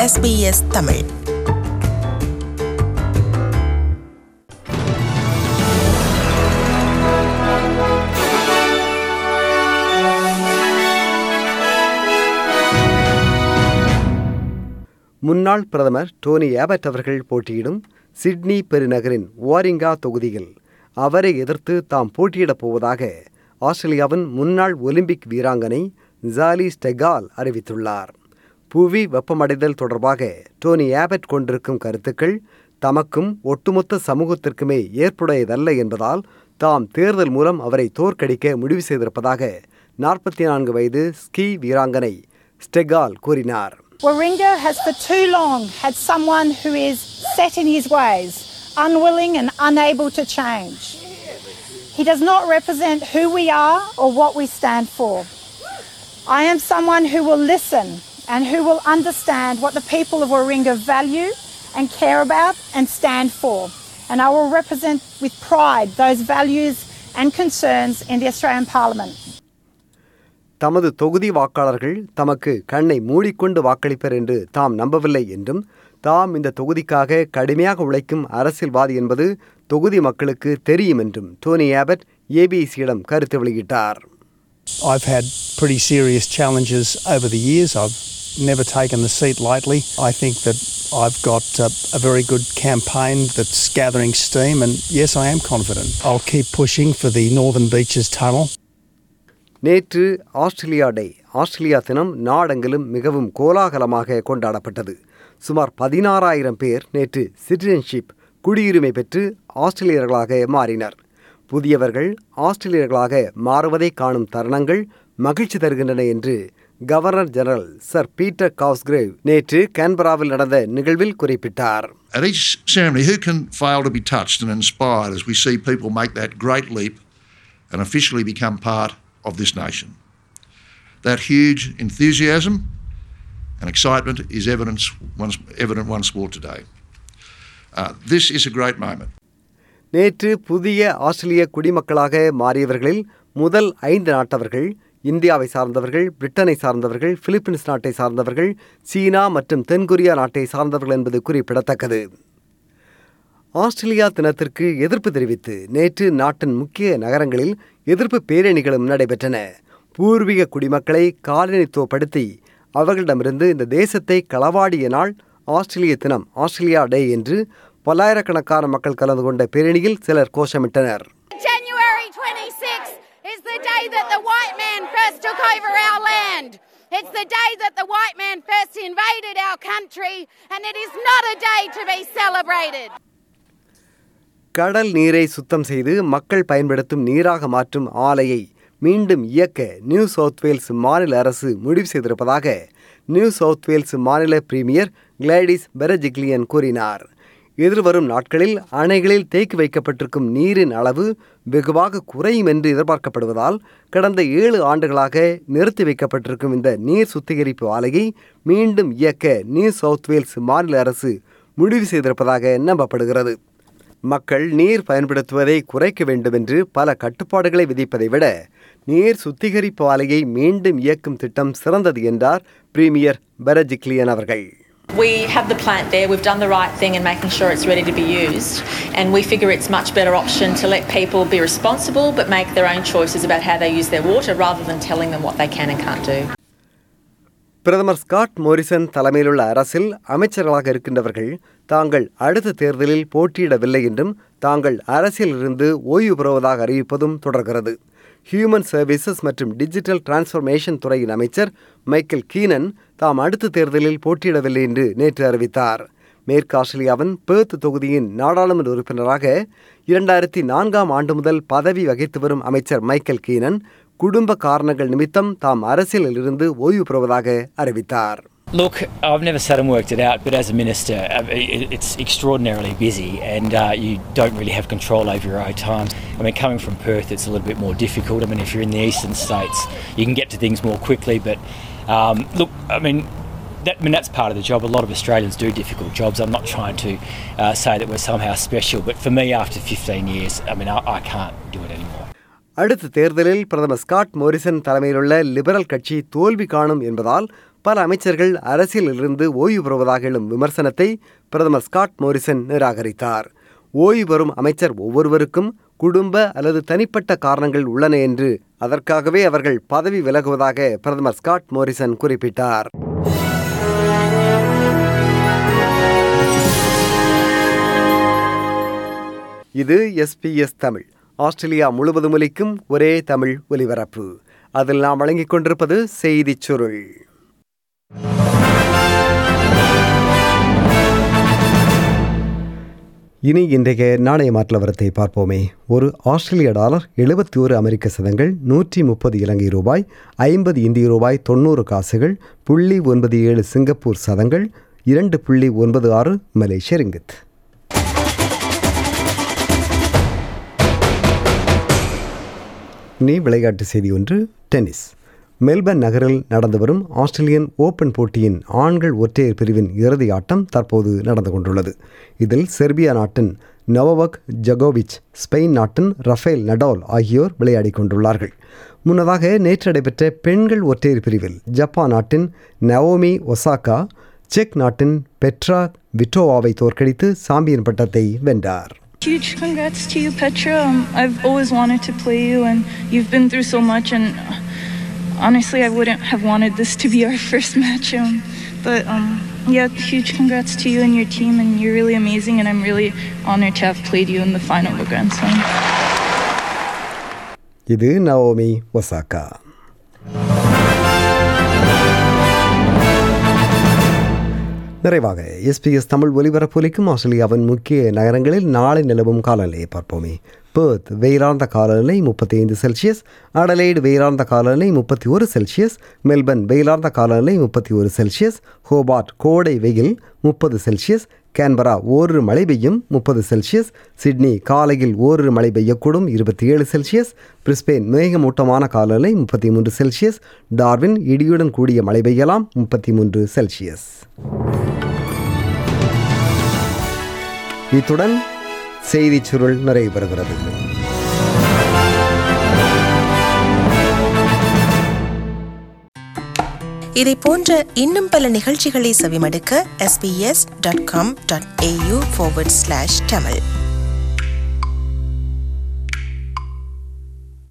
SBS Tamil முன்னாள் பிரதமர் Dhoni Abbott அவர்கள் போட்டியிடும் சிட்னி பெருநகரின் வாரிங்கா தொகுதியில் அவரை எதிர்த்து தாம் போட்டியிடப் போவதாக ஆஸ்திரேலியாவின் முன்னாள் ஒலிம்பிக் வீராங்கனை ஜாலி ஸ்டெகால் அறிவித்துள்ளார் புவி வெப்பமடைதல் தொடர்பாக டோனி ஏபட் கொண்டிருக்கும் கருத்துக்கள் தமக்கும் ஒட்டுமொத்த சமூகத்திற்குமே ஏற்புடையதல்ல என்பதால் தாம் தேர்தல் மூலம் அவரை தோற்கடிக்க முடிவு செய்திருப்பதாக நாற்பத்தி நான்கு வயது ஸ்கீ வீராங்கனை ஸ்டெகால் கூறினார் Warringah has for too long had someone who is set in his ways, unwilling and unable to change. He does not represent who we are or what we stand for. I am someone who will listen and who will understand what the people of Warringah value and care about and stand for. And I will represent with pride those values and concerns in the Australian Parliament. தமது தொகுதி வாக்காளர்கள் தமக்கு கண்ணை மூடிக்கொண்டு வாக்களிப்பர் என்று தாம் நம்பவில்லை என்றும் தாம் இந்த தொகுதிக்காக கடுமையாக உழைக்கும் அரசியல்வாதி என்பது தொகுதி மக்களுக்கு தெரியும் என்றும் டோனி ஆபட் ஏபிசியிடம் கருத்து வெளியிட்டார் I've had pretty serious challenges over the years. I've never taken the seat lightly. I think that I've got a, a very good campaign that's gathering steam, and yes, I am confident. I'll keep pushing for the Northern Beaches Tunnel. நேற்று Australia day Australia தினம் நாடெங்கிலும் மிகவும் கோலாகலமாக கொண்டாடப்பட்டது சுமார் பதினாறாயிரம் பேர் நேற்று சிட்டிசன்ஷிப் குடியுரிமை பெற்று ஆஸ்திரேலியர்களாக மாறினர் புதியவர்கள் ஆஸ்திரேலியர்களாக மாறுவதை காணும் தருணங்கள் மகிழ்ச்சி தருகின்றன என்று governor general sir Peter Cosgrove நேற்று கேன்பராவில் நடந்த நிகழ்வில் குறிப்பிட்டார் At each ceremony, who can fail to be touched and inspired as we see people make that great leap and officially become part of this nation? That huge enthusiasm and excitement is evidence once, evident once more today. Uh, this is a great moment. நேற்று புதிய ஆஸ்திரேலிய குடிமக்களாக மாறியவர்களில் முதல் ஐந்து நாட்டவர்கள் இந்தியாவை சார்ந்தவர்கள் பிரிட்டனை சார்ந்தவர்கள் Philippines நாட்டை சார்ந்தவர்கள் சீனா மற்றும் தென்கொரியா நாட்டை சார்ந்தவர்கள் என்பது குறிப்பிடத்தக்கது ஆஸ்திரேலியா தினத்திற்கு எதிர்ப்பு தெரிவித்து நேற்று நாட்டின் முக்கிய நகரங்களில் எதிர்ப்பு பேரணிகளும் நடைபெற்றன பூர்வீக குடிமக்களை காலனித்துவப்படுத்தி அவர்களிடமிருந்து இந்த தேசத்தை களவாடிய நாள் ஆஸ்திரேலிய தினம் ஆஸ்திரேலியா டே என்று பல்லாயிரக்கணக்கான மக்கள் கலந்து கொண்ட பேரணியில் சிலர் கோஷமிட்டனர் January 26th is the day that the white man first took over our land. It's the day that the white man first invaded our country, and it is not a day to be celebrated. கடல் நீரை சுத்தம் செய்து மக்கள் பயன்படுத்தும் நீராக மாற்றும் ஆலையை மீண்டும் இயக்க நியூ சவுத் வேல்ஸ் மாநில அரசு முடிவு செய்திருப்பதாக நியூ சவுத் வேல்ஸ் மாநில பிரீமியர் கிளாடிஸ் பெரஜிக்லியன் கூறினார் எதிர்வரும் நாட்களில் அணைகளில் தேக்கி வைக்கப்பட்டிருக்கும் நீரின் அளவு வெகுவாக குறையும் என்று எதிர்பார்க்கப்படுவதால் கடந்த ஏழு ஆண்டுகளாக நிறுத்தி வைக்கப்பட்டிருக்கும் இந்த நீர் சுத்திகரிப்பு ஆலையை மீண்டும் இயக்க நியூ சவுத் வேல்ஸ் மாநில அரசு முடிவு செய்திருப்பதாக நம்பப்படுகிறது மக்கள் நீர் பயன்படுத்துவதை குறைக்க வேண்டும் என்று பல கட்டுப்பாடுகளை விதிப்பதை விட நீர் சுத்திகரிப்பு ஆலையை மீண்டும் இயக்கும் திட்டம் சிறந்தது என்றார் பிரீமியர் பெரஜிக்லியன் அவர்கள் We have the plant there, we've done the right thing in making sure it's ready to be used, and we figure it's much better option to let people be responsible but make their own choices about how they use their water rather than telling them what they can and can't do. பிரதமர் Scott Morrison தலைமையிலுள்ள அரசில் அமைச்சர்களாக இருக்கின்றவர்கள் தாங்கள் அடுத்த தேர்தலில் போட்டியிடவில்லை என்றும் தாங்கள் அரசியலிருந்து ஓய்வு பெறுவதாக அறிவிப்பதும் தொடர்கிறது ஹியூமன் சர்வீசஸ் மற்றும் டிஜிட்டல் டிரான்ஸ்ஃபர்மேஷன் துறையின் அமைச்சர் மைக்கேல் கீனன் தாம் அடுத்த தேர்தலில் போட்டியிடவில்லை என்று நேற்று அறிவித்தார் மேற்கு ஆஸ்திரேலியாவின் பேர்த் தொகுதியின் நாடாளுமன்ற உறுப்பினராக இரண்டாயிரத்தி நான்காம் ஆண்டு முதல் பதவி வகித்து வரும் அமைச்சர் மைக்கேல் கீனன் குடும்ப காரணங்கள் நிமித்தம் தாம் அரசியலில் இருந்து ஓய்வு பெறுவதாக அறிவித்தார் Look, I've never sat and worked it out, but as a minister, uh, it- it's extraordinarily busy and uh, you don't really have control over your own time. I mean, coming from Perth, it's a little bit more difficult. I mean, if you're in the eastern states, you can get to things more quickly, but um, look, I mean, that, I mean, that's part of the job. A lot of Australians do difficult jobs. I'm not trying to uh, say that we're somehow special, but for me, after 15 years, I mean, I, I can't do it anymore. அடுத்த தேர்தலில் பிரதமர் Scott Morrison தலைமையிலுள்ள liberal கட்சி தோல்வி காணும் என்பதால் பல அமைச்சர்கள் அரசியலிலிருந்து ஓய்வு பெறுவதாக எழும் விமர்சனத்தை பிரதமர் ஸ்காட் மோரிசன் நிராகரித்தார் ஓய்வு பெறும் அமைச்சர் ஒவ்வொருவருக்கும் குடும்ப அல்லது தனிப்பட்ட காரணங்கள் உள்ளன என்று அதற்காகவே அவர்கள் பதவி விலகுவதாக பிரதமர் ஸ்காட் மோரிசன் குறிப்பிட்டார் இது எஸ்பிஎஸ் தமிழ் ஆஸ்திரேலியா முழுவதும் ஒலிக்கும் ஒரே தமிழ் ஒலிபரப்பு அதில் நாம் வழங்கிக் கொண்டிருப்பது செய்திச் சுருள் இனி இன்றைய நாணய மாற்றவரத்தை பார்ப்போமே ஒரு ஆஸ்திரேலிய டாலர் எழுபத்தி ஒரு அமெரிக்க சதங்கள் நூற்றி முப்பது இலங்கை ரூபாய் ஐம்பது இந்திய ரூபாய் தொண்ணூறு காசுகள் புள்ளி ஒன்பது ஏழு சிங்கப்பூர் சதங்கள் இரண்டு புள்ளி ஒன்பது ஆறு மலேசிய ரிங்கித் நீ விளையாட்டு செய்தி ஒன்று டென்னிஸ் மெல்பர்ன் நகரில் நடந்து வரும் ஆஸ்திரேலியன் ஓபன் போட்டியின் ஆண்கள் ஒற்றையர் பிரிவின் இறுதி ஆட்டம் தற்போது நடந்து கொண்டுள்ளது இதில் செர்பியா நாட்டின் நொவவக் ஜகோவிச் ஸ்பெயின் நாட்டின் ரஃபேல் நடால் ஆகியோர் விளையாடிக் கொண்டுள்ளார்கள் முன்னதாக நேற்று நடைபெற்ற பெண்கள் ஒற்றையர் பிரிவில் ஜப்பான் நாட்டின் நவோமி ஒசாகா செக் நாட்டின் பெட்ரா விட்டோவாவை தோற்கடித்து சாம்பியன் பட்டத்தை வென்றார் Huge congrats to you, Petra. Um, I've always wanted to play you, and you've been through so much. And uh, honestly, I wouldn't have wanted this to be our first match. Um, but um, yeah, huge congrats to you and your team, and you're really amazing. And I'm really honored to have played you in the final of a Grand Slam. இது Naomi Osaka நிறைவாக SBS Tamil ஒலிபரப்பொலிக்கும் ஆஸ்திரேலியாவின் முக்கிய நகரங்களில் நாளை நிலவும் காலநிலையை பார்ப்போமே பேர்த் வெயிலார்ந்த காலநிலை முப்பத்தி ஐந்து செல்சியஸ் அடலைடு வெயிலார்ந்த காலநிலை முப்பத்தி ஒரு செல்சியஸ் மெல்பர்ன் வெயிலார்ந்த காலநிலை முப்பத்தி ஒரு செல்சியஸ் ஹோபார்ட் கோடை வெயில் முப்பது செல்சியஸ் கேன்பரா ஓரிரு மழை பெய்யும் முப்பது செல்சியஸ் சிட்னி காலையில் ஓரிரு மழை பெய்யக்கூடும் இருபத்தி ஏழு செல்சியஸ் பிரிஸ்பெயின் மேகமூட்டமான காலநிலை முப்பத்தி மூன்று செல்சியஸ் டார்வின் இடியுடன் கூடிய மழை பெய்யலாம் முப்பத்தி மூன்று செல்சியஸ் இத்துடன் செய்திச் சுருள் நிறைவு பெறுகிறது இதை போன்ற இன்னும் பல நிகழ்ச்சிகளை செவிமடுக்க sbs.com.au forward slash tamil